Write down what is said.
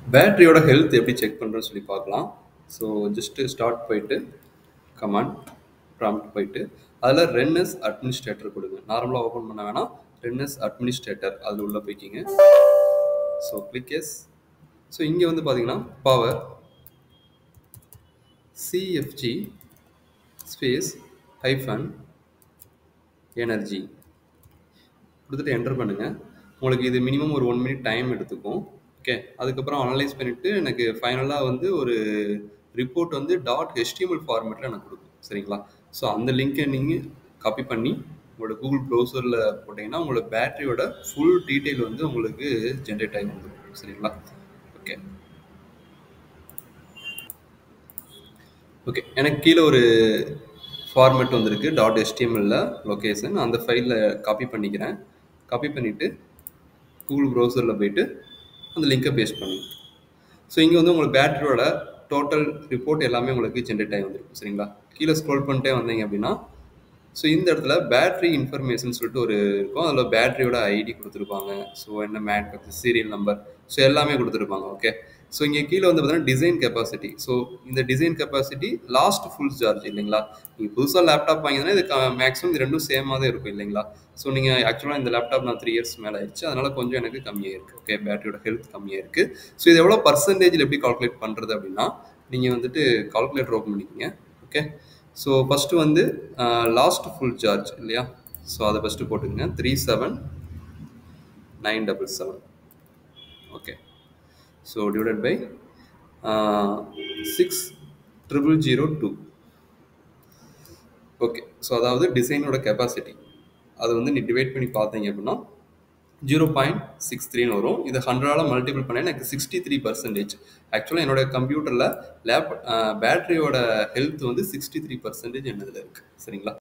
பேட்டரியோட health எப்படி check பண்ணுறோன்னு சொல்லி பார்க்கலாம் ஸோ ஜஸ்ட்டு ஸ்டார்ட் போயிட்டு கமாண்ட் ப்ராம்ப்ட் போயிட்டு அதில் ரென்எஸ் அட்மினிஸ்ட்ரேட்டர் கொடுங்க நார்மலாக ஓப்பன் பண்ண வேணாம் ரென்எஸ் அட்மினிஸ்ட்ரேட்டர் அதில் உள்ள போய்க்கிங்க ஸோ கிளிக் எஸ் ஸோ இங்கே வந்து பார்த்தீங்கன்னா power CFG space hyphen energy கொடுத்துட்டு என்டர் பண்ணுங்கள் உங்களுக்கு இது மினிமம் ஒரு ஒன் மினிட் டைம் எடுத்துக்கும் ஓகே அதுக்கப்புறம் அனலைஸ் பண்ணிவிட்டு எனக்கு ஃபைனலாக வந்து ஒரு ரிப்போர்ட் வந்து டாட் ஹெச்டிஎம்எல் ஃபார்மேட்டில் எனக்கு கொடுக்கும் சரிங்களா ஸோ அந்த லிங்க்கை நீங்கள் காப்பி பண்ணி உங்களோட கூகுள் ப்ரௌசரில் போட்டிங்கன்னா உங்களோட பேட்டரியோட ஃபுல் டீட்டெயில் வந்து உங்களுக்கு ஜென்ரேட் ஆகி வந்துடும் சரிங்களா ஓகே ஓகே எனக்கு கீழே ஒரு ஃபார்மேட் வந்திருக்கு டாட் எஸ்டிஎம்எல்ல லொக்கேஷன் அந்த ஃபைலில் காப்பி பண்ணிக்கிறேன் காப்பி பண்ணிவிட்டு கூகுள் ப்ரௌசரில் போயிட்டு அந்த லிங்கை பேஸ்ட் பண்ணுங்க ஸோ இங்கே வந்து உங்களுக்கு பேட்டரியோட டோட்டல் ரிப்போர்ட் எல்லாமே உங்களுக்கு ஜென்ரேட் ஆகி வந்திருக்கும் சரிங்களா கீழே ஸ்க்ரோல் பண்ணிட்டே வந்தீங்க அப்படின்னா ஸோ இந்த இடத்துல பேட்ரி இன்ஃபர்மேஷன் சொல்லிட்டு ஒரு இருக்கும் அதில் பேட்டரியோட ஐடி கொடுத்துருப்பாங்க ஸோ என்ன மேட் சீரியல் நம்பர் ஸோ எல்லாமே கொடுத்துருப்பாங்க ஓகே ஸோ இங்கே கீழே வந்து பார்த்தீங்கன்னா டிசைன் கெப்பாசிட்டி ஸோ இந்த design capacity last full charge இல்லைங்களா நீங்கள் புதுசாக லேப்டாப் வாங்கினா இது மேக்ஸிமம் இது ரெண்டும் சேமாக தான் இருக்கும் இல்லைங்களா ஸோ நீங்கள் ஆக்சுவலாக இந்த லேப்டாப் நான் த்ரீ இயர்ஸ் மேலே ஆயிடுச்சு அதனால் கொஞ்சம் எனக்கு கம்மியாக இருக்குது ஓகே பேட்டரியோட ஹெல்த் கம்மியாக இருக்குது ஸோ இது எவ்வளோ பர்சன்டேஜில் எப்படி கால்குலேட் பண்ணுறது அப்படின்னா நீங்கள் வந்துட்டு கால்குலேட்டர் ஓப்பன் பண்ணிக்கிங்க ஓகே ஸோ ஃபஸ்ட்டு வந்து லாஸ்ட் ஃபுல் சார்ஜ் இல்லையா ஸோ அதை ஃபஸ்ட்டு போட்டுக்கங்க three seven nine double seven okay so divided by six triple zero two okay so அதாவது டிசைனோட கெப்பாசிட்டி அது வந்து நீ டிவைட் பண்ணி பார்த்தீங்க அப்படின்னா ஜீரோ பாயிண்ட் சிக்ஸ் த்ரீன்னு வரும் இதை ஹண்ட்ரடால் மல்டிபிள் பண்ண எனக்கு சிக்ஸ்டி த்ரீ பர்சன்டேஜ் ஆக்சுவலாக என்னோட கம்ப்யூட்டரில் லேப் பேட்டரியோட ஹெல்த் வந்து சிக்ஸ்டி த்ரீ பர்சன்டேஜ் என்னதில் இருக்குது சரிங்களா